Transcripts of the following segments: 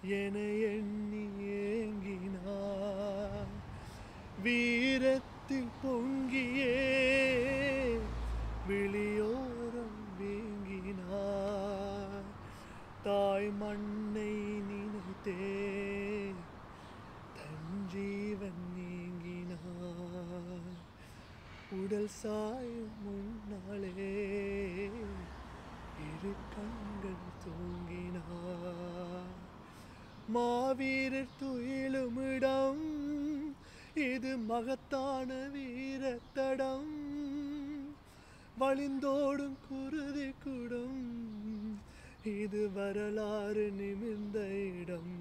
என எண்ணி ஏங்கினார் வீரத்தில் பொங்கியே விழியோரம் வீங்கினார் தாய் மண்ணை நினைத்தே தன் ஜீவன் நீங்கினார் உடல் சாயும் முன்னாலே இரு கண்கள் தூங்கினார் மாவீரர் துயிலுமிடம் இது மகத்தான வீரத்தடம் வழிந்தோடும் குருதி குடம் இது வரலாறு நிமிர்ந்த இடம்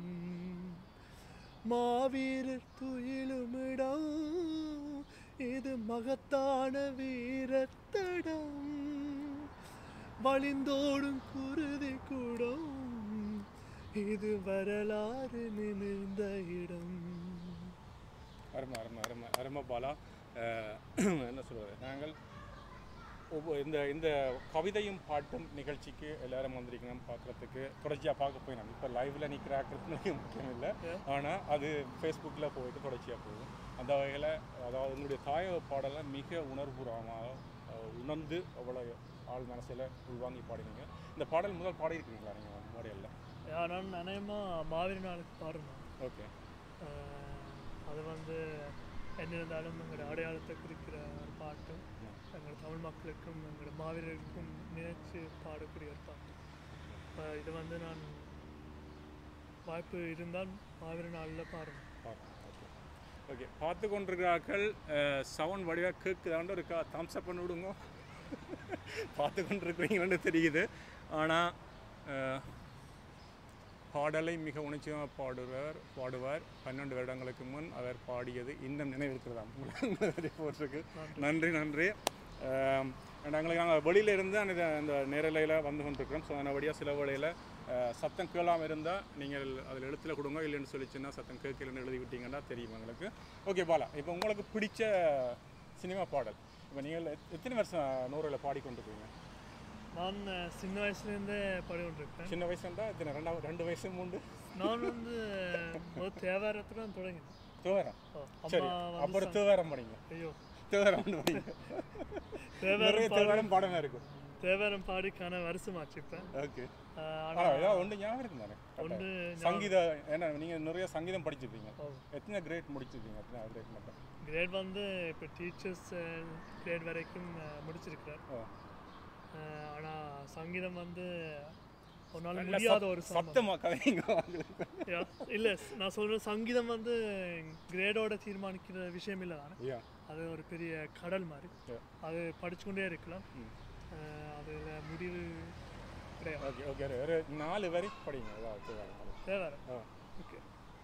மாவீரர் துயிலுமிடம் இது மகத்தான வீரத்தடம் வழிந்தோடும் குருதி கூடம் இது வரலாறு நிமிர்ந்த இடம் அருமை அருமை அருமை அருமை பாலா அஹ், என்ன சொல்கிறது நாங்கள் ஒவ்வொரு இந்த இந்த கவிதையும் பாட்டும் நிகழ்ச்சிக்கு எல்லாரும் வந்திருக்கணும் பார்க்குறதுக்கு தொடர்ச்சியாக பார்க்க போயிடும் இப்போ லைவில் நிற்கிறாக்கிறது முக்கியம் இல்லை ஆனால் அது ஃபேஸ்புக்கில் போயிட்டு தொடர்ச்சியாக போகும் அந்த வகையில் அதாவது உங்களுடைய தாயக பாடலை மிக உணர்வுபூர்வமாக அஹ், உணர்ந்து அவ்வளோ ஆள் மனசில் உள்வாங்கி பாடினீங்க இந்த பாடல் முதல் பாடியிருக்கீங்களா நீங்கள் முறையில் நான் அநேகமாக மாவீர நாளுக்கு பாடணும் ஓகே ஆஹ் அது வந்து என்ன இருந்தாலும் எங்களோட அடையாளத்தை குறிக்கிற ஒரு பாட்டு எங்கள் தமிழ் மக்களுக்கும் எங்களோட மாவீரருக்கும் நினைச்சு பாடக்கூடிய ஒரு பாட்டு இப்போ இது வந்து நான் வாய்ப்பு இருந்தால் மாவீர நாளில் பாடணும் ஓகே ஓகே பார்த்து கொண்டிருக்கிறார்கள் சவுண்ட் வடிவாக கேட்குதாண்டு ஒரு கா தம்ஸ் அப் பண்ணி விடுங்க பார்த்து கொண்டிருக்கிறீங்கன்னு தெரியுது ஆனால் பாடலை மிக உணர்ச்சியாக பாடுவார் பாடுவார் பன்னெண்டு வருடங்களுக்கு முன் அவர் பாடியது இன்னும் நினைவிருக்கிறதாம் போட்டிருக்கு நன்றி நன்றி அஹ், நாங்களுக்கு நாங்கள் வெளியில இருந்து அந்த அந்த நேரலையில் வந்து கொண்டிருக்கிறோம் ஸோ அதனபடியாக சில வேளையில் அஹ், சத்தம் கேளாமல் இருந்தால் நீங்கள் அதில் எழுத்துல கொடுங்க இல்லைன்னு சொல்லிச்சுன்னா சத்தம் கேட்கலன்னு எழுதி விட்டீங்கன்னா தெரியும் எங்களுக்கு ஓகே பாலா இப்போ உங்களுக்கு பிடிச்ச சினிமா பாடல் இப்போ நீங்கள் எத்- எத்தனை வருஷம் நூறில் பாடிக்கொண்டிருக்கீங்க நான் அஹ், சின்ன வயசுலேருந்தே பாடி கொண்டிருக்கேன் சின்ன வயசு இருந்தால் எத்தனை ரெண்டாவது ரெண்டு வயசு மூன்று நான் வந்து முதல் தேவாரத்தில் தான் தொடங்கினேன் தேவாரம் ஓ, சரி அம்மா வந்து அப்புறம் தேவாரம் படிங்க ஐயோ தேவாரம் படிங்க நிறைய தேவாரம் பாடி தேவாரம் பாடமாக இருக்கும் தேவாரம் பாடிக்கான வருஷமாச்சு இப்போ ஓகே ஆஹ் ஆனா ஏதாவது ஒன்று ஞாபகம் இருக்கும் தானே ஒன்று சங்கீத ஏன்னா நீங்க நிறைய சங்கீதம் படிச்சிருப்பீங்க ஓ. எத்தனை கிரேட் முடிச்சிருக்கீங்க எத்தனை கிரேட் மட்டும் கிரேட் வந்து இப்போ டீச்சர்ஸ் கிரேட் வரைக்கும் அஹ், முடிச்சிருக்கிறேன் ஓ. அஹ், ஆனா சங்கீதம் வந்து உன்னால நல்ல முடியாத ஒரு சம்பவம் சத்தமா கதைங்க உங்களுக்கு Yeah. இல்ல நான் சொல்றேன் சங்கீதம் வந்து கிரேடோட தீர்மானிக்கிற விஷயம் இல்லை தானே யா அது ஒரு பெரிய கடல் மாதிரி Yeah. அது படிச்சுக்கொண்டே இருக்கலாம் ம். அஹ், அதுல முடிவு கிடையாது ஓகே ஓகே ஒரு- ஒரு நாலு வரி படிங்க ஏதாவது தேவாரம் பாடுங்க. தேவாரம் ஆ. ஓகே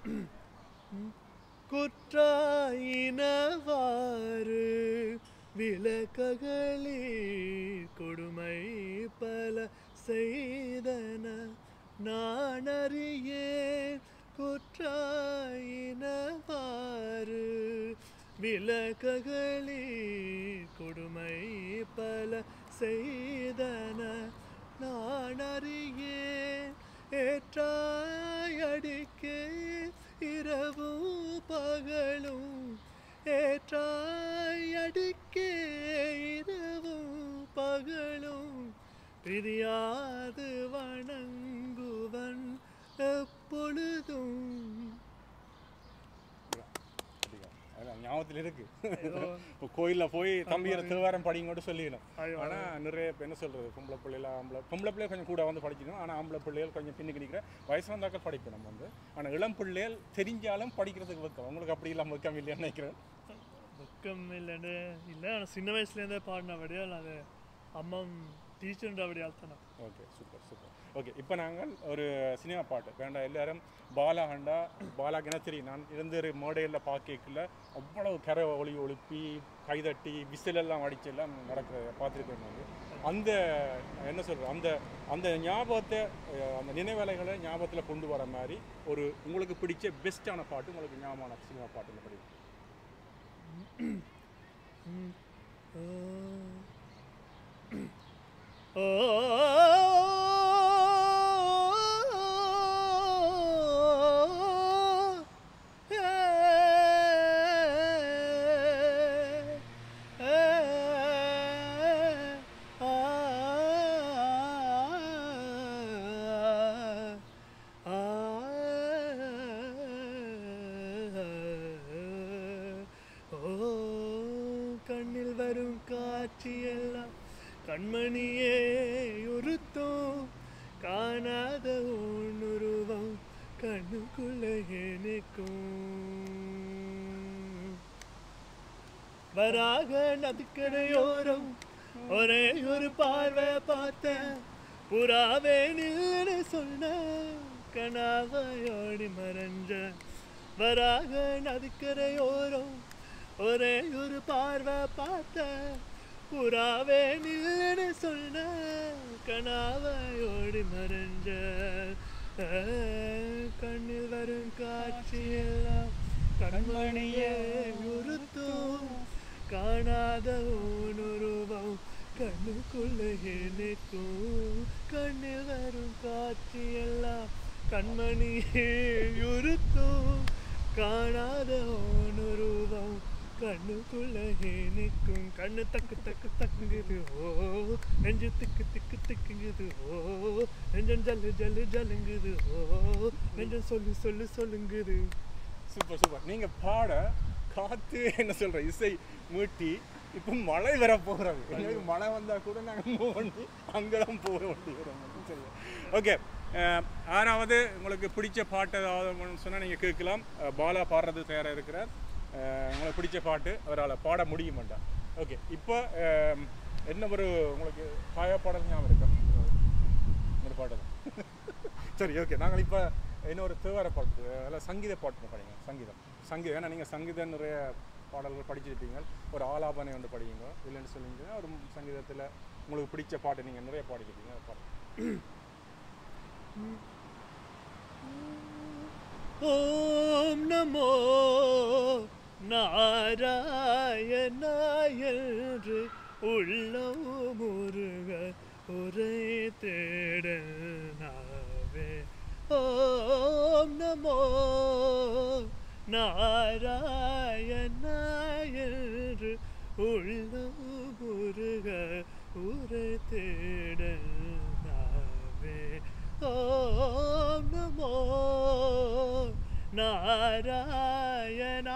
குற்றாயினவாறு விளக்ககளே கொடுமை பல செய்தன நான் அறியேன் குற்றாயினவாறு விளக்ககளே கொடுமை பல செய்தன நான் அறியேன் ஏற்றாயடிக்கே இரவும் பகலும் ஏற்றாயடிக்கே இரவும் பகலும் பிரியாது வணங்குவன் எப்பொழுதும் அப்படியா? அதான் ஞாபகத்தில் இருக்கு ஏதோ இப்போ கோயிலில் போய் தம்பியரை தேவாரம் படிங்கன்னு சொல்லிடணும் ஐயோ, ஆனால் நிறைய இப்போ என்ன சொல்கிறது பொம்பளை பிள்ளைல ஆம்பளை பொம்பளை பிள்ளைகள் கொஞ்சம் கூட வந்து படிக்கணும் ஆனால் ஆம்பளை பிள்ளைகள் கொஞ்சம் பின்னுக்கு நிற்கிற வயசு வந்தாக்க படிப்போம் நம்ம வந்து ஆனால் இளம் பிள்ளைகள் தெரிஞ்சாலும் படிக்கிறதுக்கு வைக்கம் உங்களுக்கு அப்படி இல்லாமல் வைக்கம் இல்லையான்னு நினைக்கிறேன் துக்கம் இல்லைன்னு இல்லை ஆனால் சின்ன வயசுலேருந்தே பாடினபடியால் அது அம்மா டீச்சர்ன்றபடியால் தான் நான் ஓகே சூப்பர் சூப்பர் ஓகே இப்போ நாங்கள் ஒரு சினிமா பாட்டு வேண்டாம் எல்லாரும் பாலா ஹண்டா பாலா கிணத்திரி நான் இருந்த ஒரு மேடையில் பார்க்கல அவ்வளவு கரை ஒளி ஒழுப்பி கைதட்டி விசில் எல்லாம் அடிச்சு எல்லாம் நடக்கிறத பார்த்துருக்கேன் வந்து அந்த என்ன சொல்கிறது அந்த அந்த ஞாபகத்தை அஹ், அந்த நினைவேலைகளை ஞாபகத்தில் கொண்டு வர மாதிரி ஒரு உங்களுக்கு பிடிச்ச பெஸ்ட்டான பாட்டு உங்களுக்கு ஞாபகமான சினிமா பாட்டு படி ஓ கண்மணியே உருத்தம் காணாத உன்னுருவம் கண்ணுக்குள்ள எனக்கும் வராக நதிக்கரையோரம் ஒரே ஒரு பார்வை பார்த்த புறாவே நில்லுன்னு சொன்ன கனாவையோடி மறைஞ்ச வராக நதிக்கரையோரம் ஒரே ஒரு பார்வை பார்த்த புறாவே நில்லுன்னு சொன்ன கனாவையோடி மறைஞ்ச கண்ணில் வரும் காட்சி எல்லாம் கண்மணியே உறுத்தும் காணாத உணர்வம் கண்ணுக்குள்ள எனக்கும் கண்ணில் வரும் காட்சி எல்லாம் கண்மணியே உறுத்தும் காணாத உணர்வம் கண்ணுக்குள்ள எனக்கும் கண்ணு தக்கு தக்கு தக்குங்குது ஓ நெஞ்சு திக்கு திக்கு திக்குங்குது ஓ நெஞ்சம் ஜல்லு ஜல்லு ஜல்லுங்குது ஓ நெஞ்சம் சொல்லு சொல்லு சொல்லுங்குது சூப்பர் சூப்பர் நீங்க பாட காத்து என்ன சொல்ற இசை மீட்டி இப்போ மழை வர போகிறது எங்களுக்கு மழை வந்தா கூட நாங்க மூவ் பண்ணி அங்கெல்லாம் போக வேண்டி வரும் சரி ஓகே ஆறாவது உங்களுக்கு பிடிச்ச பாட்டு ஏதாவது சொன்னா நீங்க கேட்கலாம் அஹ், பாலா பாடுறது தயாரா இருக்கிறார் அஹ், உங்களுக்கு பிடிச்ச பாட்டு அவரால் பாட முடிய மாட்டார் ஓகே இப்போ அஹ், என்ன ஒரு உங்களுக்கு காயா பாடல் ஞாபகம் இருக்கா ஒரு பாடல் சரி ஓகே நாங்கள் இப்போ இன்னொரு தேவார பாட்டு அதில் சங்கீத பாட்டு படிங்க சங்கீதம் சங்கீதம் ஏன்னா நீங்கள் சங்கீதம் நிறைய பாடல்கள் படிச்சிருப்பீங்க ஒரு ஆலாபனை வந்து படிங்க இல்லைன்னு சொல்லிங்க ஒரு சங்கீதத்தில் உங்களுக்கு பிடிச்ச பாட்டு நீங்கள் நிறைய பாடிக்கிட்டீங்க அதை பாடுங்க ஓம் நமோ நாராயணாயன்று உள்ளம் முருக ஒரே தேடனாவே ஓம் நமோ நாராயணாயன்று உள்ளம் முருக ஒரே தேடனாவே ஓம் நமோ நாராயணா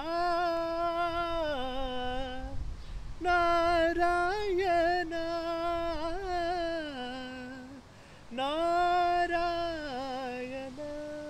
நாராயணா நாராயணா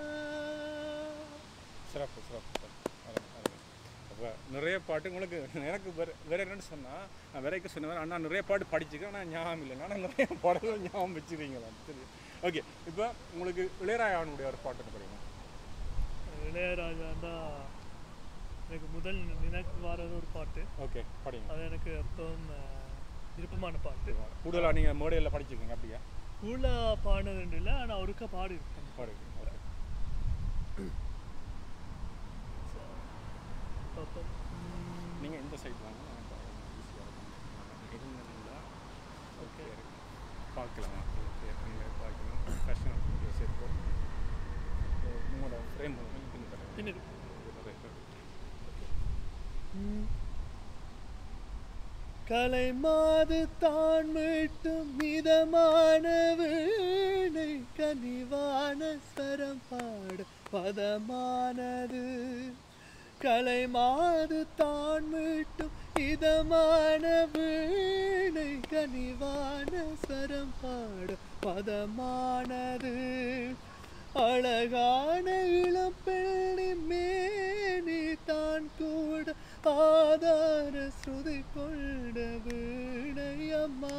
சிறப்பு சிறப்பு அப்போ நிறைய பாட்டு உங்களுக்கு எனக்கு வேற வேற என்னன்னு சொன்னால் நான் வேறைக்கு சொன்னேன் அண்ணா நிறைய பாட்டு படிச்சுக்கிறேன் ஆனால் ஞாபகம் இல்லை ஆனால் நிறைய பாடல்கள் ஞாபகம் வச்சுருக்கீங்களா சரி ஓகே இப்போ உங்களுக்கு இளையராஜானுடைய ஒரு பாட்டு ஒன்று படிங்க இளையராஜாண்டா எனக்கு முதல் நினைக்கு வர்றது ஒரு பாட்டு ஓகே படிங்க அது எனக்கு எப்பவும் அஹ், விருப்பமான பாட்டு கூடுதலாக நீங்கள் மேடையில் படிச்சிருக்கீங்க அப்படியா கூலா பாடினது இல்லை ஆனால் ஒருக்கா பாடி இருக்கேன் பாடுங்க ஓகே பாப்போம். உம், நீங்கள் இந்த சைட் வாங்க நான் பாருங்க ஈஸியாக இருக்கும் இருந்தீங்களா ஓகே பார்க்கலாம் ஓகே நீங்கள் பார்க்கலாம் ஃபேஷன் சேர்ப்போம் உங்களோட ஃப்ரேம் பின் தரேன் பின்னுக்கு. கலை மாது தான் மீட்டும் மிதமான வீணை கனிவான ஸ்வரம் பாட பதமானது கலை மாது தான் மீட்டும் இதமான வீணை கனிவான ஸ்வரம் பாட பதமானது அழகான இளம் பெண்ணி மேனி தான் கூட ஆதார ஸ்ருதி கொண்ட வீணை அம்மா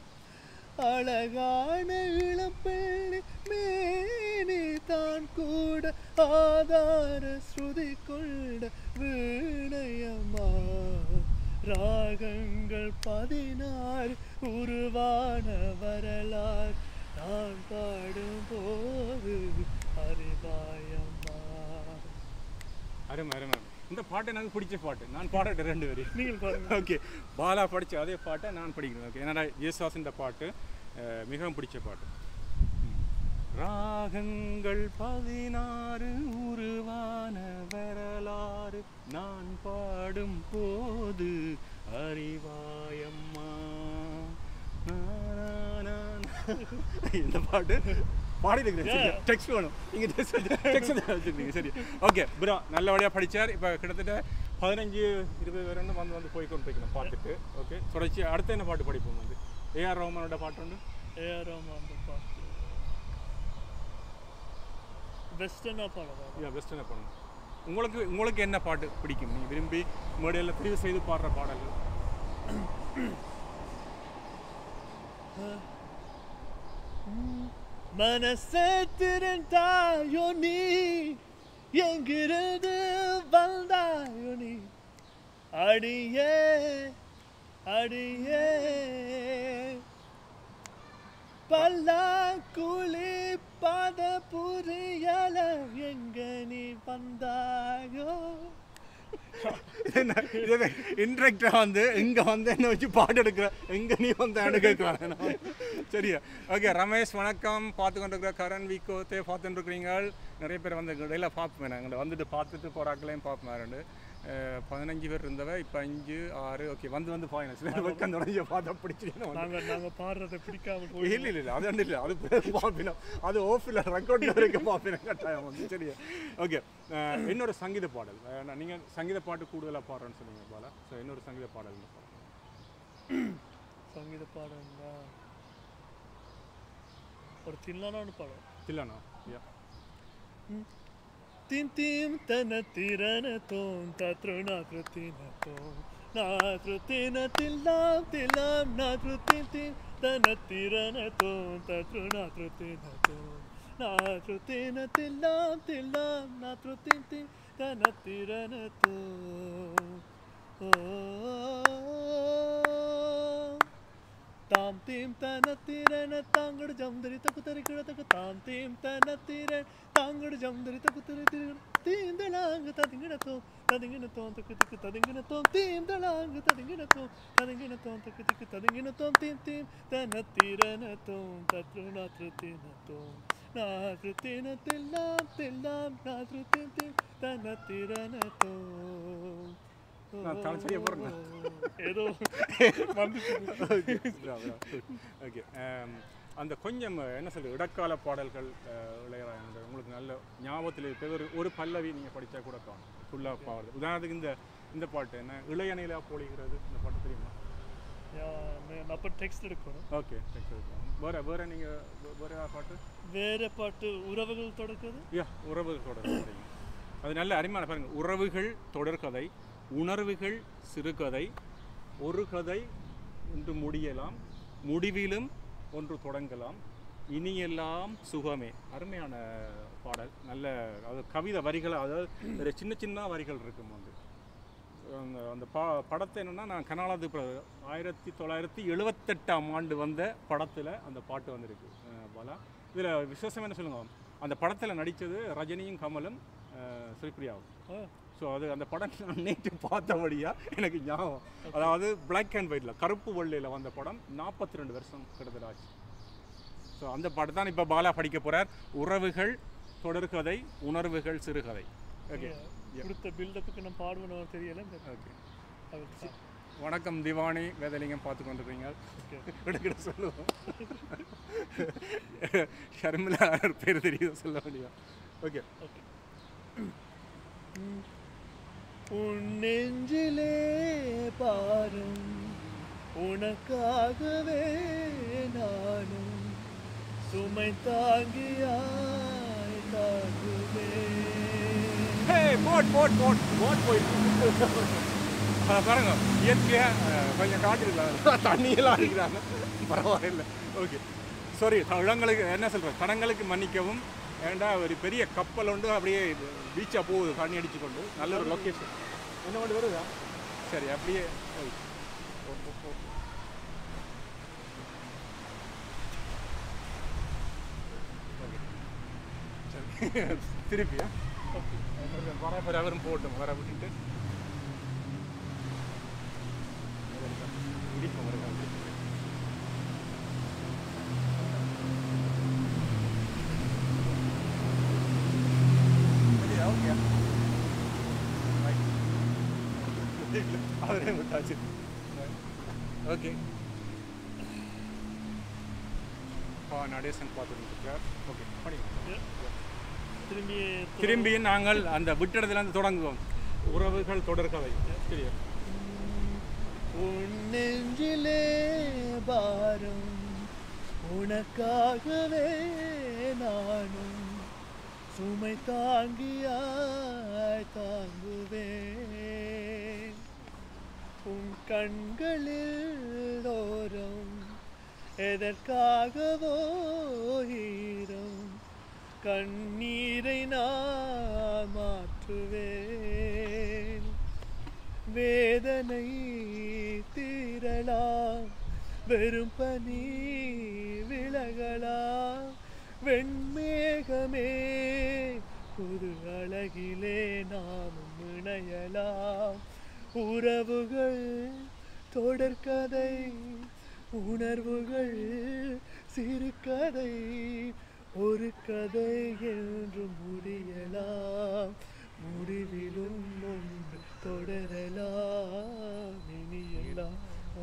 அழகான இளம் பெண்ணி மேனி தான் கூட ஆதார ஸ்ருதி கொண்ட வீணை அம்மா ராகங்கள் பதினாறு உருவான வரலாறு நான் பாடும்போது அறிவாயம்மா அருமை அருமை இந்த பாட்டு எனக்கு பிடிச்ச பாட்டு நான் பாடட்டு ரெண்டு பேரும் நீங்கள் பாருங்க ஓகே பாலா படித்த அதே பாட்டை நான் படிக்கணும் ஓகே ஏன்னா ஜேசாஸ் இந்த பாட்டு அஹ், மிகவும் பிடிச்ச பாட்டு ம். ராகங்கள் பதினாறு உருவான வரலாறு நான் பாடும் போது அறிவாயம்மா நா, நா, நா, நா. இந்த பாட்டு பாடிருக்கிறேன் டெக்ஸ்ட் வேணும் நீங்கள் டெக்ஸ்ட் வச்சுருக்கீங்க சரி ஓகே ப்ரோ நல்லபடியாக படித்தார் இப்போ கிட்டத்தட்ட பதினஞ்சு இருபது பேர் வந்து வந்து வந்து போய் கொண்டு போய்க்கணும் பார்த்துட்டு ஓகே தொடர்ச்சி அடுத்து என்ன பாட்டு படிப்போம் வந்து ஏஆர் ரோமனோட பாட்டு உண்டு ஏஆர் ரஹ்மான் பாட்டு வெஸ்டர்னா பாடவா யா வெஸ்டர்னை பண்ணுங்க உங்களுக்கு உங்களுக்கு என்ன பாட்டு பிடிக்கும் நீ விரும்பி மேடையில் தெரிவு செய்து பாடுற பாடல்கள் மனசே திரண்டாயோ நீ எங்கிருந்து வந்தாயோ நீ அடியே அடியே பல்லாக்குழி பாத புரியல எங்க நீ வந்தாயோ இன்ட்ரெக்டாக வந்து இங்கே வந்து என்ன வச்சு பாட்டு எடுக்கிற எங்கே நீ வந்து கேட்குறாங்க சரியா ஓகே ரமேஷ் வணக்கம் பார்த்து கொண்டிருக்கிற கரண் விக்கோத்தே பார்த்துட்டு இருக்கிறீங்க நிறைய பேர் வந்து இடையில பார்ப்பேன் நாங்கள் வந்துட்டு பார்த்துட்டு போகிறாக்களையும் பார்ப்பேன் ரெண்டு அஹ், பதினஞ்சு பேர் இருந்தவ இப்போ அஞ்சு ஆறு ஓகே வந்து வந்து பாயின சில பக்கம் தொடங்கி பார்த்தா பிடிச்சிருக்கேன் நாங்க நாங்க பாடுறதை பிடிக்காம போய் இல்லை இல்லை இல்லை அது ஒன்றும் இல்லை அது பேர் பார்ப்பினோம் அது ஓஃபில் ரெக்கார்டில் வரைக்கும் பார்ப்பினேன் கட்டாயம் வந்து சரியா ஓகே இன்னொரு சங்கீத பாடல் நீங்கள் சங்கீத பாட்டு கூடுதலாக பாடுறேன்னு சொன்னீங்க பாலா ஸோ இன்னொரு சங்கீத பாடல் இந்த பாடல். சங்கீத பாடம்னா ஒரு தில்லான பாடம் இல்லைண்ணா யா Tim tim tana tirana tom tatruna trutina tom natrutina tillam tillam natrutin tim tana tirana tom tatruna trutina tom natrutina tillam tillam natrutin tim tana tirana tom oh தாம் தீம் தன தீரன தாங்கடு ஜம்தரி தக்கு தரி கிட தக்கு தாம் தீம் தன தீரன் தாங்கடு ஜம்தரி தக்கு தரி திரு தீந்தலாங்க ததிங்கின தோம் ததிங்கின தோம் தக்கு தக்கு ததிங்கின தோம் தீந்தலாங்க ததிங்கின தோம் ததிங்கின தோம் தக்கு தக்கு ததிங்கின தோம் தீம் தீம் தன தீரன தோம் தத்ரு நாத்ரு தீன தோம் நாத்ரு தீன தில்லாம் தில்லாம் நாத்ரு தீம் தீம் தன தீரன தோம் நான் தலைச்செடியை போடுறேன். ஏதோ வந்துச்சு ஓகே அந்த கொஞ்சம் என்ன சொல்றது இடக்கால பாடல்கள் அஹ், இளையராஜா உங்களுக்கு நல்ல ஞாபகத்தில் இருக்க ஒரு ஒரு பல்லவி நீங்கள் படித்தா கூட காணும் ஃபுல்லாக பாடுறது உதாரணத்துக்கு இந்த இந்த பாட்டு என்ன இளையநிலா பொழிகிறது இந்த பாட்டு தெரியுமா அப்போ டெக்ஸ்ட் எடுக்கணும் ஓகே வேற வேற நீங்கள் வேற ஏதாவது பாட்டு வேற பாட்டு உறவுகள் தொடக்குது யா உறவுகள் தொடர்கதை அது நல்ல அருமையான பாருங்க உறவுகள் தொடர்கதை உணர்வுகள் சிறுகதை ஒரு கதை ஒன்று முடியலாம் முடிவிலும் ஒன்று தொடங்கலாம் இனியெல்லாம் சுகமே அருமையான பாடல் நல்ல அது கவிதை வரிகள் அதாவது ஒரு சின்ன சின்ன வரிகள் இருக்கும் வந்து அந்த அந்த பா படத்தை என்னென்னா நான் கனாலாது ஆயிரத்தி தொள்ளாயிரத்தி எழுவத்தெட்டாம் ஆண்டு வந்த படத்தில் அந்த பாட்டு வந்திருக்கு அஹ் பாலா இதில் விசேஷம் என்ன சொல்லுங்க அந்த படத்தில் நடித்தது ரஜினியும் கமலும் அஹ் ஸ்ரீபிரியாவும் ஆ, ஸோ அது அந்த படம் நான் நேற்று பார்த்தபடியா எனக்கு ஞாபகம் அதாவது பிளாக் அண்ட் ஒயிட்டில் கருப்பு வெள்ளையில் வந்த படம் நாற்பத்தி ரெண்டு வருஷம் கிட்டத்தட்ட ஆச்சு ஸோ அந்த பாட்டு தான் இப்போ பாலா படிக்க போகிறார் உறவுகள் தொடர்கதை உணர்வுகள் சிறுகதை ஓகே நீங்க கொடுத்த பில்டப்புக்கு நான் பாடுவேன்னு தெரியல ஓகே அவர் வணக்கம் திவானி வேதலிங்கம் பார்த்து கொண்டிருக்கீங்க ஓகே கிட்ட சொல்லுவோம் ஷர்மிளா பேர் தெரியுது சொல்ல முடியும் ஓகே ஓகே உன் நெஞ்சிலே பாரும் உனக்காகவே நானும் சுமை தாங்கியாய் தாங்குவேன் hey boat boat boat boat போயிட்டு அஹ் பாருங்க இயற்கையாக கொஞ்சம் காட்டிருக்கலாம் தண்ணியெல்லாம் இருக்கிறாங்க பரவாயில்ல ஓகே சாரி தளங்களுக்கு என்ன சொல்கிறேன் தடங்களுக்கு மன்னிக்கவும் ஏண்டா ஒரு பெரிய கப்பல் உண்டு அப்படியே பீச்சாக போகுது தண்ணி அடிச்சு கொண்டு நல்ல ஒரு லொக்கேஷன் என்ன கொண்டு வருதா சரி அப்படியே போய். போ, போ, போ. Okay. சரி திருப்பியா வர வர அவரும் போட்டோம் வர விட்டுட்டு இடிப்போம் ஒரு கால். சரியா? Okay ஆ? Right. அவரே விட்டாச்சு ஓகே பா நடேசன் பார்த்துட்டு இருக்கார் ஓகே படிங்க திரும்பி திரும்பி நாங்கள் அந்த விட்டிடத்துலேருந்து தொடங்குவோம் உறவுகள் தொடர்கதை சரியா உன் நெஞ்சிலே பாரம் உனக்காகவே நானும் சுமை தாங்கியாய் தாங்குவேன் உன் கண்களில் ஓரம் எதற்காகவோ ஈரம் கண்ணீரை நான் மாற்றுவேன் வேதனை தீரலாம் வெறும் பனி விலகலாம் வெண்மேகமே புது அழகிலே நாமும் இணையலாம் உறவுகள் தொடர்கதை உணர்வுகள் சிறுகதை ஒரு கதை என்று முடியலாம் முடிவிலும் ஒன்று தொடரலாம் இனியெல்லாம்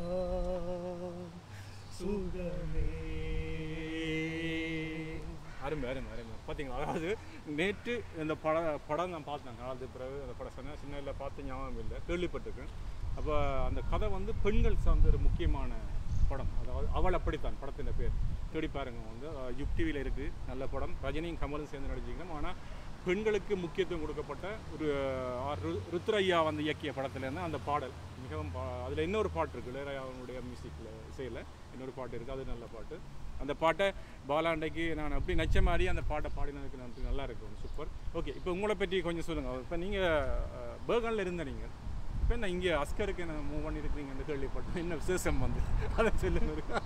சுகமே அருமை அருமை அருமை பார்த்தீங்களா அதாவது நேற்று இந்த பட படம் நான் பார்த்தேன் காலத்து பிறகு அந்த படம் சொன்னேன் சின்ன வயசுல பார்த்து ஞாபகம் இல்லை கேள்விப்பட்டிருக்கேன் அப்போ அந்த கதை வந்து பெண்கள் சார்ந்த ஒரு முக்கியமான படம் அதாவது அவள் அப்படித்தான் படத்தின் பேர் தேடி பாருங்க வந்து யுக் டிவியில் இருக்குது நல்ல படம் ரஜினியும் கமலும் சேர்ந்து நடிச்சிருக்கணும் ஆனால் பெண்களுக்கு முக்கியத்துவம் கொடுக்கப்பட்ட ஒரு ஆர் ரு- ருத்ரையா வந்து இயக்கிய படத்துலேருந்து அந்த பாடல் மிகவும் அதில் இன்னொரு பாட்டு இருக்குது இளையராஜா அவனுடைய மியூசிக்கில் இசையில் இன்னொரு பாட்டு இருக்குது அது நல்ல பாட்டு அந்த பாட்டை பாலாண்டைக்கு நான் அப்படி நச்ச மாதிரி அந்த பாட்டை பாடினதுக்கு நன்றி நல்லா இருக்கும் சூப்பர் ஓகே இப்போ உங்களை பற்றி கொஞ்சம் சொல்லுங்கள் இப்போ நீங்கள் பேர்கானில் இருந்த நீங்கள் இப்போ என்ன இங்கே அஸ்கருக்கு என்ன மூவ் பண்ணியிருக்கீங்க அந்த கேள்விப்பட்டேன் என்ன விசேஷம் வந்து அதை சொல்லுங்க இருக்கா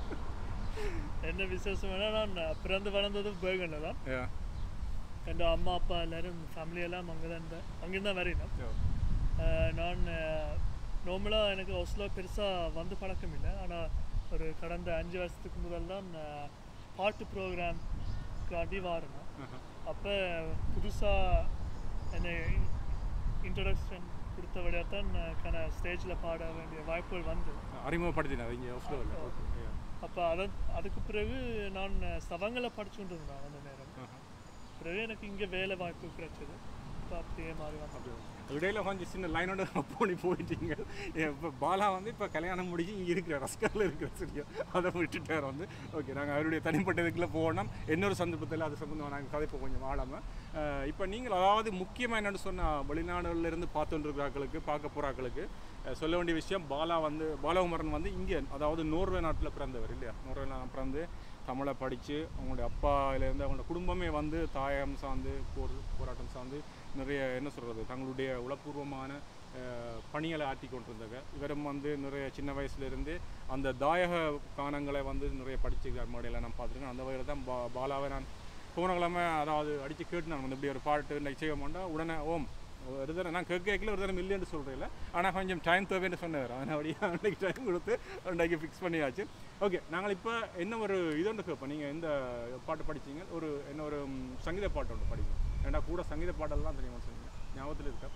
என்ன விசேஷம் வேணா நான் பிறந்து வளர்ந்தது பேர்கனில் தான் Yeah. என் அம்மா அப்பா எல்லாரும் ஃபேமிலி எல்லாம் அங்கே தான் இருந்தேன் அங்கேருந்து தான் வரேன் Yeah. அஹ் நான் நார்மலாக எனக்கு ஒஸ்லோ பெருசாக வந்து பழக்கம் இல்லை ஆனால் ஒரு கடந்த அஞ்சு வருஷத்துக்கு முதல் தான் நான் பாட்டு ப்ரோக்ராம் காட்டி வாரினேன் Uh-huh. அப்போ புதுசாக என்னை இன்ட்ரடக்ஷன் கொடுத்த வழியாக தான் கன ஸ்டேஜில் பாட வேண்டிய வாய்ப்புகள் வந்து அறிமுகப்படுத்தினார் இங்கே ஒஸ்லோவில் ஓகே அப்போ அதன் அதுக்கு பிறகு நான் சவங்களை படிச்சுட்டு இருந்தேன் அந்த நேரம் பிறகு எனக்கு இங்கே வேலை வாய்ப்பு கிடைச்சது இப்போ அப்படியே மாறி வந்தேன் இடையில கொஞ்சம் சின்ன லைனோட போனி போயிட்டீங்க இப்போ பாலா வந்து இப்போ கல்யாணம் முடிஞ்சு இங்கே இருக்கிற ரஸ்கரில் இருக்கிற சரியா அதை விட்டுட்டார் வந்து ஓகே நாங்கள் அவருடைய தனிப்பட்ட இதுக்குள்ள போனோம் இன்னொரு சந்தர்ப்பத்தில் அது சம்மந்தமாக நாங்கள் கதைப்போம் கொஞ்சம் ஆடாமல் இப்போ நீங்கள் அதாவது முக்கியமாக என்னென்னு சொன்னால் வெளிநாடுகளில் இருந்து பார்த்துட்டு இருக்கிறாக்களுக்கு பார்க்க போகிறாக்களுக்கு சொல்ல வேண்டிய விஷயம் பாலா வந்து பாலகுமரன் வந்து இங்கே அதாவது நோர்வே நாட்டில் பிறந்தவர் இல்லையா நோர்வே நாட்டில் பிறந்து தமிழை படித்து அவங்களுடைய அப்பாவிலேருந்து அவங்களோட குடும்பமே வந்து தாயம் சார்ந்து போர் போராட்டம் சார்ந்து நிறைய என்ன சொல்கிறது தங்களுடைய உளப்பூர்வமான அஹ், பணிகளை ஆற்றி கொண்டிருந்தாங்க இவரும் வந்து நிறைய சின்ன வயசுலேருந்து அந்த தாயக கானங்களை வந்து நிறைய படிச்சிருக்கார் முறையில் நான் பார்த்துருக்கேன் அந்த வகையில் தான் பா பாலாவை நான் போன கிழமை அதாவது அடித்து கேட்டு நான் வந்து இப்படி ஒரு பாட்டு இன்னைக்கு செய்ய மாட்டேன் உடனே ஓம் ஒரு தடவை நான் கேட்க கேட்கல ஒரு தடவை இல்லைன்னு சொல்கிறேன் ஆனால் கொஞ்சம் டைம் தேவைன்னு சொன்னார் அதனால் அப்படியே அன்றைக்கு டைம் கொடுத்து அன்றைக்கு ஃபிக்ஸ் பண்ணியாச்சு ஓகே நாங்கள் இப்போ என்ன ஒரு இது ஒன்று கேட்போம் நீங்கள் எந்த பாட்டு படிச்சீங்க ஒரு என்ன ஒரு ம், சங்கீத பாட்டு ஒன்று படிங்க ஏன்னா கூட சங்கீத பாடல்லாம் தெரியுமா சொன்னீங்க ஞாபகத்தில் இருக்கா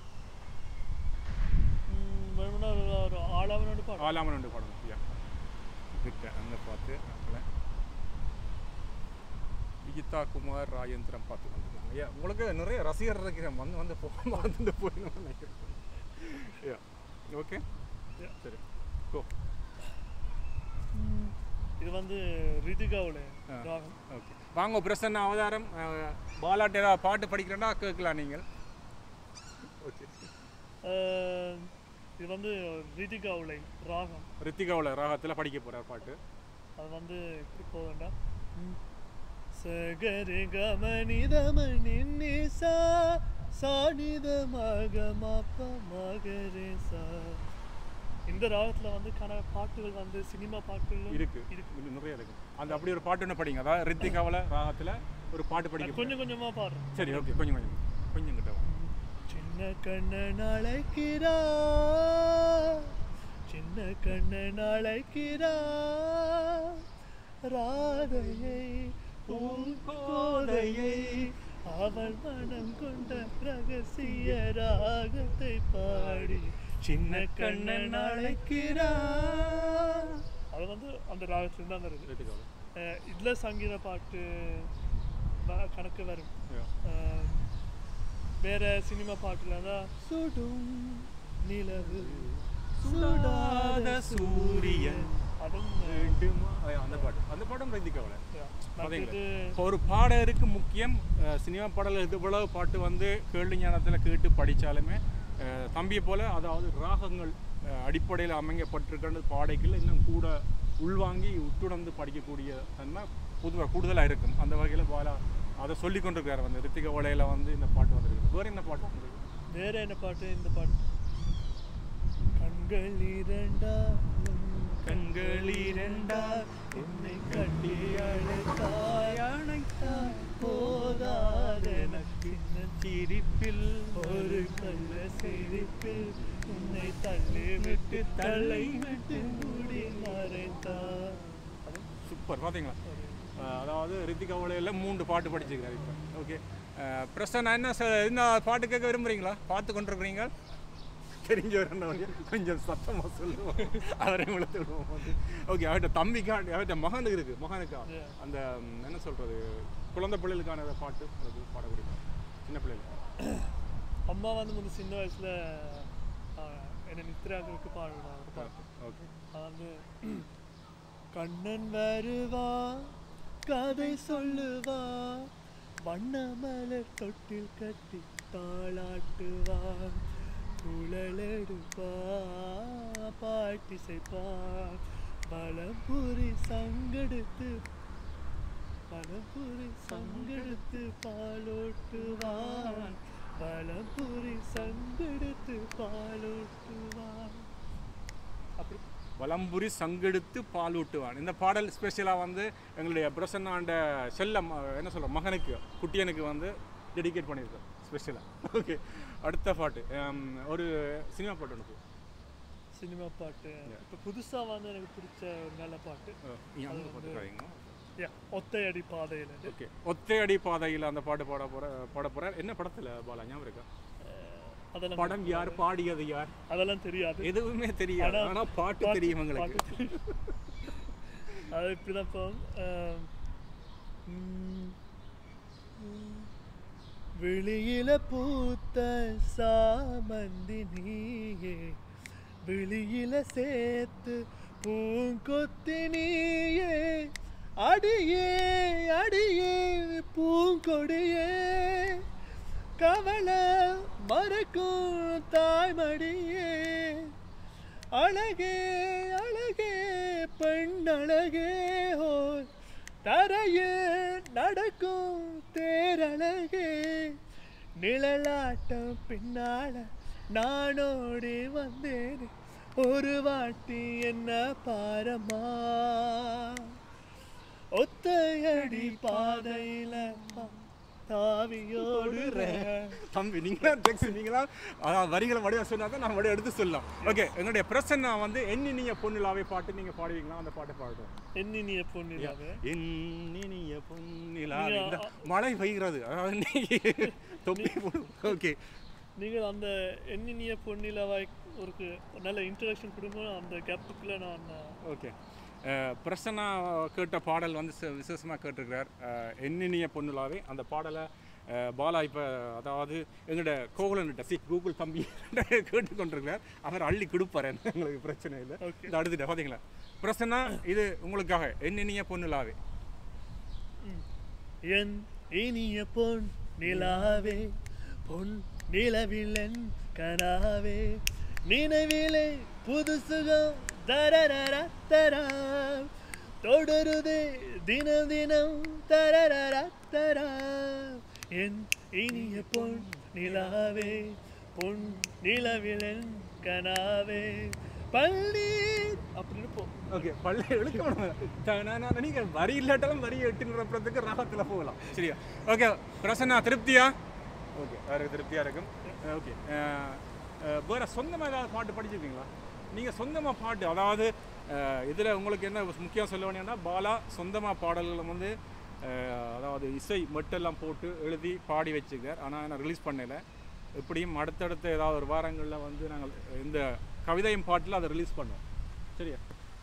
ம், வேணும்னா ஒரு ஒரு ஆளாவனோட பாடம் ஆலாமன் ஒன்று பாடணும் ஐயா கிட்ட அந்த பாட்டு அதில் விஜிதா குமார் ராஜேந்திரம் பார்த்து வந்துருக்காங்க ஐயா உங்களுக்கு நிறைய ரசிகர் இருக்கிறேன் வந்து வந்து போ வந்து போயிடணும் நினைக்கிறேன் ஐயா ஓகே Yeah. சரி கோ ம், இது வந்து ரிதிகாவில் ஆ. ராகம் ஓகே வாங்க பிரசன்ன அவதாரம் அஹ், பாலாட்டு ஏதாவது பாட்டு படிக்கிறேன்னா கேட்கலாம் நீங்கள் ஓகே அஹ், இது வந்து ரிதிகாவுலை ராகம் ரித்திகாவில் ராகத்தில் படிக்க போகிறார் பாட்டு அது வந்து இப்படி போக வேண்டாம் சகரி கமனிதமணி நிசா சானித மக மப்ப மகரே சா இந்த ராகத்துல வந்து கன பாட்டுகள் வந்து சினிமா பாட்டுகள் இருக்கு இருக்கு நிறைய இருக்கு அந்த அப்படி ஒரு பாட்டு ஒன்று படிங்க அதாவது ரித்திகாவில் ராகத்தில் ஒரு பாட்டு படிக்க போறேன். கொஞ்சம் கொஞ்சமா பாடுறேன் சரி ஓகே கொஞ்சம் கொஞ்சம் கொஞ்சம் கிட்ட வாங்க. சின்ன கண்ணன் அழைக்கிறா சின்ன கண்ணன் அழைக்கிறா ராதையை பூங்கோதையை அவள் மனம் கொண்ட ரகசிய ராகத்தை பாடி சின்ன கண்ணன் அழைக்கிறா அது வந்து அந்த ராகத்துல தான் வருது ரித்திகாவில் அஹ் இதுல சங்கீத பாட்டு வ- கணக்கு வரும் Yeah. ஆஹ் வேற சினிமா பாட்டுல தான் சுடும் நிலவு சுடாத சூரியன் அதுவும் வேண்டுமா அஹ் அந்த பாட்டு அந்த பாட்டும் ரைதிக்காவில் yeah. பாத்தீங்களா? மற்றது இப்போ ஒரு பாடகருக்கு முக்கியம் அஹ், சினிமா பாடல் இது இவ்வளவு பாட்டு வந்து கேள்வி ஞானத்தில் கேட்டு படித்தாலுமே தம்பியை போல அதாவது ராகங்கள் அடிப்படையில் அமைக்கப்பட்டிருக்கிறது பாடைகள் இன்னும் கூட உள்வாங்கி உட்டுணர்ந்து படிக்கக்கூடிய தன்மை புது கூடுதலாக இருக்கும் அந்த வகையில் பாலா அதை சொல்லி கொண்டிருக்காரு வந்து ரித்திக ஓலையில் வந்து இந்த பாட்டு வந்திருக்கு வேறு என்ன பாட்டு வந்திருக்கு வேற என்ன பாட்டு இந்த பாட்டு கண்கள் இரண்டாலும் கண்கள் இரண்டால் உன்னை கட்டி அழைத்தாய் அணைத்தாய் போதாத சின்ன சிரிப்பில் ஒரு கள்ள சிரிப்பில் உன்னை தள்ளி விட்டு தள்ளை விட்டு மூடி மறைத்தாய் சூப்பர் பார்த்தீங்களா அஹ் அதாவது ரித்திகா ஓலையில் மூன்று பாட்டு படிச்சிருக்காரு இப்போ ஓகே பிரசன்னா என்ன ச- என்ன பாட்டு கேட்க விரும்புறீங்களா பார்த்து கொண்டிருக்கிறீங்க தெரிஞ்சவர் என்ன கொஞ்சம் சத்தமாக சொல்லுவோம் அவரை விழுத்து விடுவோம் வந்து ஓகே அவர்கிட்ட தம்பிக்கா அவர்கிட்ட மகனுக்கு இருக்குது மகனுக்கா Yeah. அந்த ம், என்ன சொல்கிறது குழந்தை பிள்ளைகளுக்கான அந்த பாட்டு அது பாடக்கூடிய சின்ன பிள்ளைகள் அம்மா வந்து முந்தி சின்ன வயசுல ஆஹ், என்னை நித்ராவுக்கு பாடுனா ஒரு பாட்டு ஓகே அது வந்து கண்ணன் வருவா கதை சொல்லுவா வண்ணமலர் தொட்டில் கட்டி தாளாட்டுவான் குழலெடுப்பா பாட்டிசைப்பா பலபுரி சங்கெடுத்து பலபுரி சங்கெடுத்து பாலோட்டுவான் பலபுரி சங்கெடுத்து பாலோட்டுவான் அப்படி வலம்புரி சங்கெடுத்து பால் ஊட்டுவான் இந்த பாடல் ஸ்பெஷலாக வந்து எங்களுடைய பிரசன்னாண்ட செல்ல ம- என்ன சொல்ற மகனுக்கு குட்டியனுக்கு வந்து டெடிகேட் பண்ணியிருக்கோம் ஸ்பெஷலாக ஓகே அடுத்த பாட்டு ஹம், ஒரு சினிமா பாட்டு ஒன்று சினிமா பாட்டு இப்போ புதுசாக வந்து எனக்கு பிடிச்ச ஒரு நல்ல பாட்டு அந்த பாட்டு பாருங்க யா ஒத்தையடி பாதையில் ஓகே ஒத்தையடி பாதையில் அந்த பாட்டு பாட போற பாட போறார் என்ன படத்தில் பாலா ஞாபகம் இருக்கா அதெல்லாம் படம் யார் பாடியது யார் அதெல்லாம் தெரியாது எதுவுமே தெரியாது ஆனா ஆனால் பாட்டு தெரியும் எங்களுக்கு பாட்டு தெரியும். அது இப்படிதான் இப்போ ஆம், ம், ம், வெளியில பூத்த சாமந்தி நீயே வெளியில சேர்த்து பூங்கொத்தி நீயே அடியே அடியே பூங்கொடியே கவலை மறக்கும் தாய்மடியே அழகே அழகே பெண் அழகே ஹோ தரையே நடக்கும் தேரழகே நிழலாட்டம் பின்னால நானோடி வந்தேன் ஒரு வாட்டி என்ன பாரமா ஒத்தையடி பாதையில தாவியோடுறேன் தம்பி நீங்களா டெக்ஸ்ட் நீங்களா அதான் வரிகளை வடிவ சொன்னா தான் நான் வடிவ எடுத்து சொல்லலாம் ஓகே எங்களுடைய பிரசன்னா வந்து எண்ணினிய பொண்ணுலாவே பாட்டு நீங்க பாடுவீங்களா அந்த பாட்டை பாடுவோம் எண்ணினிய பொண்ணிலாவே எண்ணினிய பொன்னிலாவே நீங்க- இந்த மழை பெய்கிறது அதாவது நீங்க தொப்பி ஓகே நீங்கள் அந்த எண்ணினிய பொன்னிலாவாய் ஒரு கு- ஒரு நல்ல இன்ட்ரடக்ஷன் கொடுங்க அந்த கேப்புக்குள்ள நான் ஓகே பிரசன்னா கேட்ட பாடல் வந்து ச- விசேஷமா கேட்டிருக்கிறார் அஹ், எண்ணினிய பொண்ணுலாவே அந்த பாடலை அஹ், பாலா இப்போ அதாவது எங்களோட கோகுலன்கிட்ட சி கூகுள் தம்பி கேட்டுக்கொண்டிருக்கிறார் அவர் அள்ளி கொடுப்பார் எங்களுக்கு பிரச்சனை இல்லை Okay. இந்த அடுத்துட்ட பார்த்தீங்களா பிரசன்னா இது உங்களுக்காக எண்ணினிய பொண்ணுலாவே ம். என் இனிய பொன் நிலாவே பொன் நிலவிலன் கனாவே நினைவிலே புது சுகம் தரரர தரா தொடருதே தினம் தினம் தரரர தரா என் இனிய பொன் நிலாவே பொன் நிலவிலன் கனாவே பள்ளி அப்படின்னு போ ஓகே பள்ளி எடுக்க நீங்கள் வரி இல்லாட்டாலும் வரி எட்டு நிரப்புறதுக்கு ராகத்தில் போகலாம் சரியா ஓகே பிரசன்னா திருப்தியா ஓகே வேறு திருப்தியாக இருக்கும் ஓகே வேறு சொந்தமாக ஏதாவது பாட்டு படிச்சிருக்கீங்களா நீங்கள் சொந்தமாக பாட்டு அதாவது இதில் உங்களுக்கு என்ன முக்கியம் சொல்ல வேண்டியன்னா பாலா சொந்தமாக பாடல்களை வந்து அஹ், அதாவது இசை மெட்டெல்லாம் போட்டு எழுதி பாடி வச்சுருக்கார் ஆனால் நான் ரிலீஸ் பண்ணல எப்படியும் அடுத்தடுத்த ஏதாவது ஒரு வாரங்களில் வந்து நாங்கள் இந்த கவிதையும் பாட்டில் அதை ரிலீஸ் பண்ணுவோம் சரியா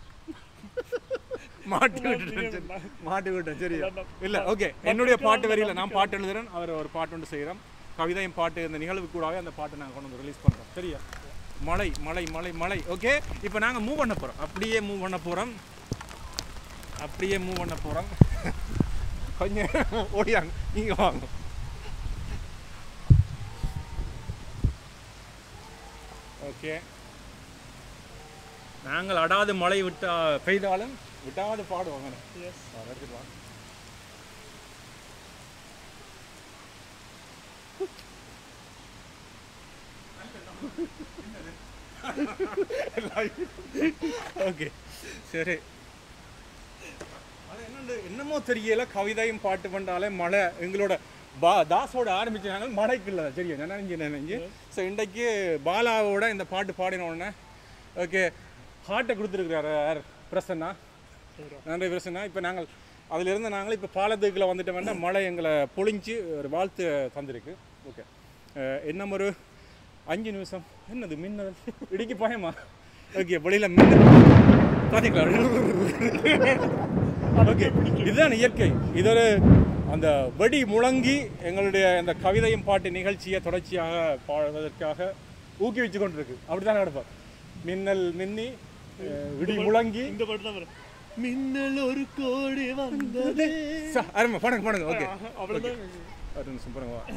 மாட்டி விட்டுட்டேன் சரி. மாட்டி விட்டேன் சரியா இல்ல ஓகே என்னுடைய பாட்டு வரியில நான் பாட்டு எழுதுறேன் அவர் ஒரு பாட்டு ஒன்று செய்கிறோம் கவிதையும் பாட்டு இந்த நிகழ்வு கூடவே அந்த பாட்டை நாங்கள் கொண்டு வந்து ரிலீஸ் பண்ணுறோம் சரியா மலை மலை மலை மலை ஓகே இப்போ நாங்கள் மூவ் பண்ண போகிறோம் அப்படியே மூவ் பண்ண போகிறோம் அப்படியே மூவ் பண்ண போகிறோம் கொஞ்சம் ஓடியாங்க நீங்கள் வாங்க ஓகே நாங்கள் அடாது மழை விட்டா பெய்தாலும் விட்டாவது பாடுவாங்க எஸ் எடுத்துட்டு வா ஓகே சரி அது என்னண்டு என்னமோ தெரியல கவிதையும் பாட்டு பண்ணாலே மழை எங்களோட பா தாஸோட ஆரம்பிச்சாங்க மழைக்கு இல்லை சரியா நான் நினைஞ்சு நினைஞ்சு ஸோ இன்றைக்கு பாலாவோட இந்த பாட்டு பாடின உடனே ஓகே ஹார்ட்டை கொடுத்துருக்குறாரு யார் பிரசன்னா நன்றி பிரசன்னா இப்போ நாங்கள் அதிலிருந்து நாங்கள் இப்போ பாலத்துக்குள்ள வந்துட்டு வேண்டாம் மழை எங்களை பொழிஞ்சு ஒரு வாழ்த்து தந்திருக்கு ஓகே என்ன ஒரு அஞ்சு நிமிஷம் என்னது மின்னல் இடிக்கு பயமா ஓகே வெளியில் மின்னல் பார்த்தீங்களா ஓகே இதுதான் இயற்கை இது ஒரு அந்த வெடி முழங்கி எங்களுடைய அந்த கவிதையும் பாட்டு நிகழ்ச்சியை தொடர்ச்சியாக பாடுவதற்காக ஊக்குவிச்சு கொண்டிருக்கு அப்படிதான் நடப்பார் மின்னல் மின்னி அஹ், இடி முழங்கி இந்த பாட்டு தான் வரும் மின்னல் ஒரு கோடி வந்தது ச- அருமை பாடுங்க பாடுங்க ஓகே அவ்வளோதான் ஒரு நிமிஷம் பாருங்க வா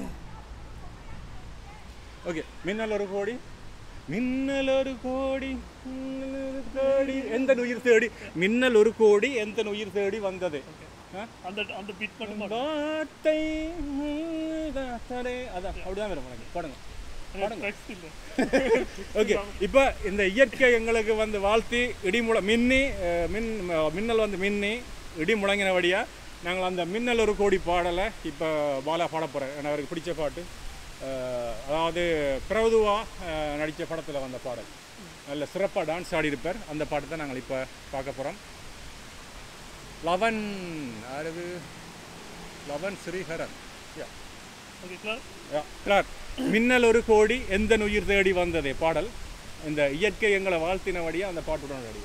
ஓகே மின்னல் ஒரு கோடி மின்னல் ஒரு கோடி மின்னல் ஒரு கோடி எந்த உயிர் தேடி மின்னல் ஒரு கோடி எந்த உயிர் தேடி வந்தது ஆ? அந்த அந்த பீட் மட்டும் பாடு. வார்த்தை தரே அதான் அப்படிதான் வரும் உனக்கு பாடுங்க எனக்கு text இல்ல ஓகே இப்போ இந்த இயற்கை எங்களுக்கு வந்து வாழ்த்தி இடி முழ மின்னி அஹ், மின் ம- மின்னல் வந்து மின்னி இடி முழங்கினபடியா நாங்கள் அந்த மின்னல் ஒரு கோடி பாடலை இப்போ பாலா பாட போகிறேன் எனக்கு அவருக்கு பிடிச்ச பாட்டு அஹ், அதாவது பிரபுவா நடித்த படத்தில் வந்த பாடல் நல்ல சிறப்பாக டான்ஸ் ஆடி இருப்பார் அந்த பாட்டு தான் நாங்கள் இப்போ பார்க்க போகிறோம் லவன் அருது லவன் ஸ்ரீஹரன் யா ஓகே கிளார் யா, கிளார் மின்னல் ஒரு கோடி எந்த உயிர் தேடி வந்ததே பாடல் இந்த இயற்கை எங்களை வாழ்த்தினபடியா அந்த பாட்டுடன் நடிகை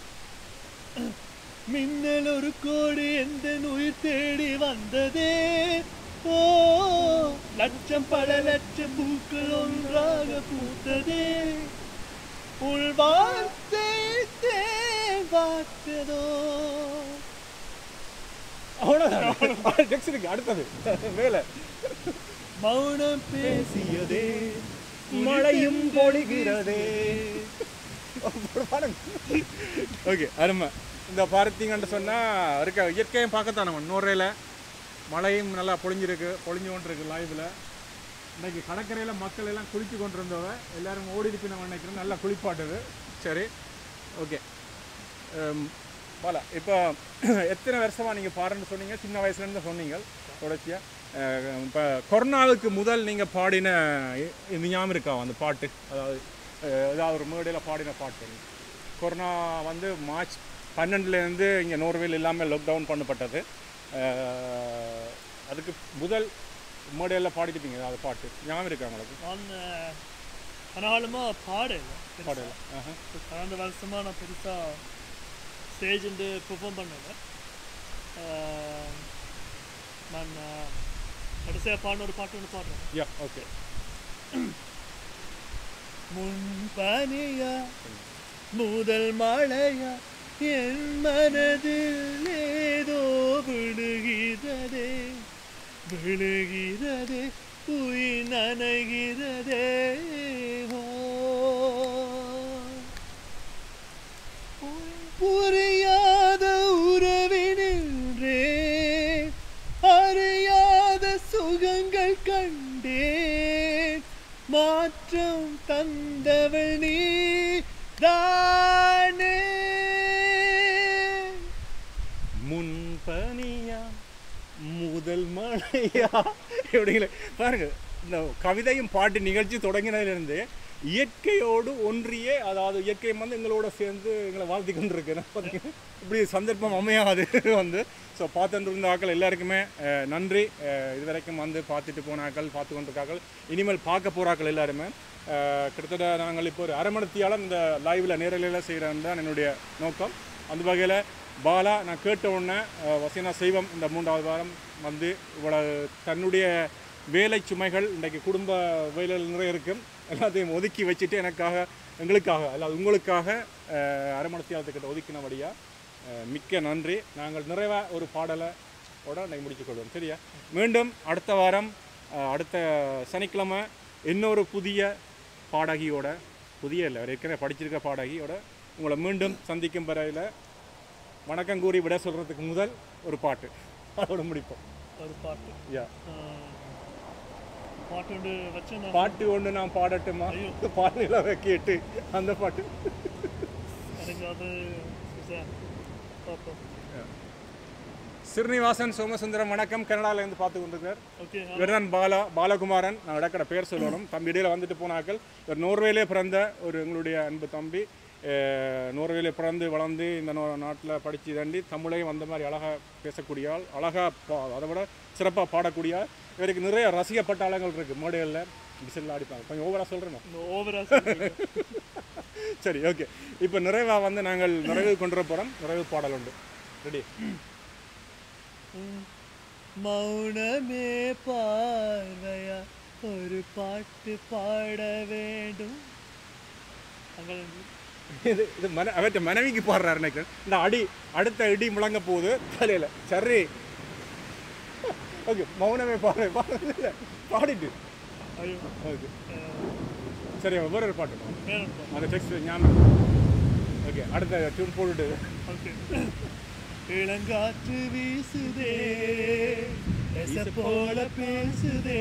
மின்னல் ஒரு கோடி எந்த உயிர் தேடி வந்ததே ஓ லட்சம் பல லட்சம் பூக்கள் ஒன்றாக பூத்ததே உள் வார்த்தை தேவாத்ததோ அவ்வளோதான் நெக்ஸ்ட் இருக்கு அடுத்தது மேலே மௌனம் பேசியதே மழையும் பொழிகிறதே ஓகே அருமை இந்த பார்த்தீங்கன்னு சொன்னால் இருக்க இயற்கையும் பார்க்கத்தான் நம்ம நூறையில் மழையும் நல்லா பொழிஞ்சிருக்கு பொழிஞ்சு கொண்டு இருக்கு லைவில் இன்னைக்கு கடற்கரையில் மக்கள் எல்லாம் குளிச்சு கொண்டு இருந்தவ எல்லாரும் ஓடி இருக்கு நம்ம நினைக்கிறோம் நல்லா குளிப்பாட்டுது சரி ஓகே போல இப்போ எத்தனை வருஷமாக நீங்கள் பாடுன்னு சொன்னீங்க சின்ன வயசுலேருந்து சொன்னீங்க தொடர்ச்சியாக இப்போ கொரோனாவுக்கு முதல் நீங்கள் பாடின இ- இது ஞாபகம் இருக்கா அந்த பாட்டு அதாவது அஹ், ஏதாவது ஒரு மேடையில் பாடின பாட்டு கொரோனா வந்து மார்ச் பன்னெண்டுலேருந்து இங்கே நோர்வேல் இல்லாமல் லாக்டவுன் பண்ணப்பட்டது அஹ், அதுக்கு முதல் மேடையில் பாடிக்கிட்டீங்க ஏதாவது பாட்டு ஞாபகம் இருக்கா உங்களுக்கு நான் கனாலமாக பாடல பாடல ஆஹா. கடந்த வருஷமா நான் பெருசா ஸ்டேஜ் வந்து பெர்ஃபார்ம் பண்ணல ஆஹ், நான் கடைசியாக பாடின ஒரு பாட்டு ஒன்று பாடுறேன் யா ஓகே முன்பனியா முதல் மழையா என் மனதில் ஏதோ விழுகிறதே விழுகிறதே உயிர் நனைகிறதே ஓ. புரியாத உறவினின்றே அறியாத சுகங்கள் கண்டேன் மாற்றம் தந்தவள் நீ தானே முன்பனியா முதல் மழையா எப்படிங்களே பாருங்க இந்த கவிதையும் பாட்டு நிகழ்ச்சி தொடங்கினதுலேருந்து இயற்கையோடு ஒன்றிய அதாவது இயற்கை வந்து எங்களோட சேர்ந்து எங்களை வாழ்த்தி கொண்டு இருக்கு பார்த்தீங்கன்னா இப்படி சந்தர்ப்பம் அமையாது வந்து ஸோ பார்த்துட்டு இருந்த ஆக்கள் எல்லாருக்குமே அஹ், நன்றி அஹ், இது வரைக்கும் வந்து பார்த்துட்டு போன ஆக்கள் பார்த்து கொண்டிருக்காக்கள் இனிமேல் பார்க்க போகிறாக்கள் எல்லாருமே அஹ், கிட்டத்தட்ட நாங்கள் இப்போ ஒரு அரை மணித்தியாலம் இந்த லைவில் நேரலையில் செய்கிறேன் தான் என்னுடைய நோக்கம் அந்த வகையில் பாலா நான் கேட்ட உடனே அஹ், வசீனா செய்வம் இந்த மூன்றாவது வாரம் வந்து இவ்வளவு தன்னுடைய வேலை சுமைகள் இன்றைக்கு குடும்ப வேலைகள் நிறைய இருக்கும் எல்லாத்தையும் ஒதுக்கி வச்சுட்டு எனக்காக எங்களுக்காக அல்லாது உங்களுக்காக அஹ், அரை மணித்தியாலத்துக்கிட்ட ஒதுக்கினபடியா அஹ், மிக்க நன்றி நாங்கள் நிறைவாக ஒரு பாடலை ஓட நாங்கள் முடித்துக்கொள்வோம் சரியா மீண்டும் அடுத்த வாரம் அஹ், அடுத்த சனிக்கிழமை இன்னொரு புதிய பாடகியோட புதிய இல்லை ஏற்கனவே படிச்சிருக்க பாடகியோட உங்களை மீண்டும் சந்திக்கும் வரையில் வணக்கம் கூறி விட சொல்கிறதுக்கு முதல் ஒரு பாட்டு அதோட முடிப்போம் ஒரு பாட்டு யா ஆஹ், பாட்டு ஒன்று வச்சு நான் பாட்டு ஒன்று நான் பாடட்டுமா பாடல கேட்டு அந்த பாட்டு எனக்கு அது சரி, பார்ப்போம் ஸ்ரீனிவாசன் சோமசுந்தரம் வணக்கம் கனடாலேருந்து பார்த்து கொண்டிருக்கார் ஓகே இவர் தான் பாலா பாலகுமாரன் நான் இடக்கட பேர் சொல்லணும் தம்பி இடையில வந்துட்டு போனாக்கள் இவர் நோர்வேலே பிறந்த ஒரு எங்களுடைய அன்பு தம்பி அஹ், நோர்வேலே பிறந்து வளர்ந்து இந்த நாட்டில் படித்து தாண்டி தமிழையும் அந்த மாதிரி அழகாக பேசக்கூடிய ஆள் அழகாக பா அதை விட சிறப்பாக பாடக்கூடிய ஆள் இவருக்கு நிறைய ரசிகப்பட்ட ஆளங்கள் இருக்குது மேடைகளில் விசில் அடிப்பாங்க கொஞ்சம் ஓவராக சொல்கிறேன் இந்த ஓவரா சரி ஓகே இப்போ நிறைவாக வந்து நாங்கள் நிறைவு கொண்டு வர போகிறோம் நிறைவு பாடல் உண்டு ரெடி மௌனமே பார்வையா ஒரு பாட்டு பாட வேண்டும் அங்கே இது இது மன அவற்ற மனைவிக்கு பாடுறாரு நினைக்கிறேன் இந்த அடி அடுத்த இடி முழங்க போகுது தலையில் சரி ஓகே மௌனமே பாடு பாடு பாடிட்டு ஐயோ ஓகே சரி வேற ஒரு பாட்டு பாடு. வேணும்ப்பா அந்த டெக்ஸ்ட் ஞாபகம் ஓகே அடுத்த டியூன் போட்டுட்டு ஓகே இளங்காற்று வீசுதே எச போல பேசுதே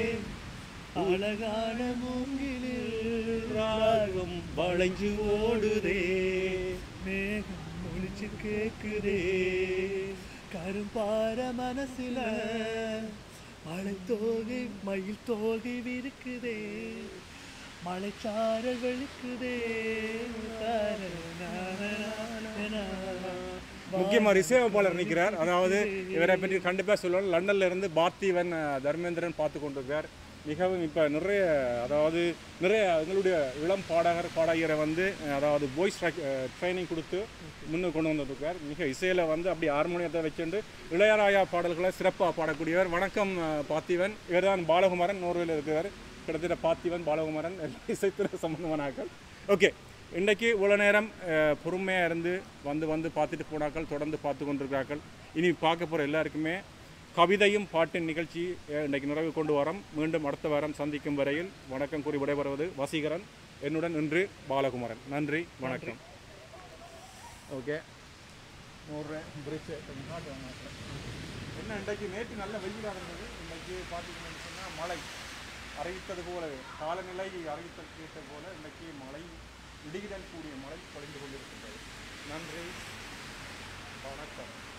அழகான மூங்கிலில் ராகம் வளைஞ்சு ஓடுதே மேகம் ஒளிச்சு கேக்குதே கரும்பார மனசுல மழை தோகை மயில் தோகை விருக்குதே மலைச்சாரல் வெளுக்குதே முக்கியமாக ரிசேவபாளர் நிற்கிறார் அதாவது இவரை பற்றி கண்டிப்பாக சொல்லுவாங்க லண்டன்ல இருந்து பார்த்திவன் அஹ், தர்மேந்திரன் பார்த்து கொண்டிருக்கார் மிகவும் இப்போ நிறைய அதாவது நிறைய எங்களுடைய இளம் பாடகர் பாடகரை வந்து அஹ், அதாவது வாய்ஸ் ட்ரைனிங் கொடுத்து முன்னுக்கு கொண்டு வந்துருக்கார் மிக இசையில் வந்து அப்படி ஹார்மோனியத்தை வச்சுட்டு இளையராஜா பாடல்களை சிறப்பாக பாடக்கூடியவர் வணக்கம் அஹ், பார்த்திவன் இவர்தான் பாலகுமாரன் நோர்வேல இருக்கிறார் கிட்டத்தட்ட பார்த்திவன் பாலகுமாரன் எல்லாம் இசைத்துறை சம்பந்தமானாக்கள் ஓகே இன்றைக்கு இவ்வளோ நேரம் பொறுமையாக இருந்து வந்து வந்து பார்த்துட்டு போனாக்கள் தொடர்ந்து பார்த்து கொண்டிருக்கிறார்கள் இனி பார்க்க போகிற எல்லாருக்குமே கவிதையும் பாட்டின் நிகழ்ச்சி அஹ், இன்றைக்கு நிறைவு கொண்டு வரோம் மீண்டும் அடுத்த வாரம் சந்திக்கும் வரையில் வணக்கம் கூறி விடைபெறுவது வசீகரன் என்னுடன் இன்று பாலகுமாரன் நன்றி வணக்கம் ஓகே என்ன இன்றைக்கு நேற்று நல்ல வெயிலாக இருந்தது இன்றைக்கு பார்த்தீங்கன்னு சொன்னால் மழை அறிவித்தது போல காலநிலை அறிவித்தது போல இன்றைக்கு மழை இடியுடன் கூடிய மழை பொழிந்து கொண்டிருக்கின்றது நன்றி வணக்கம்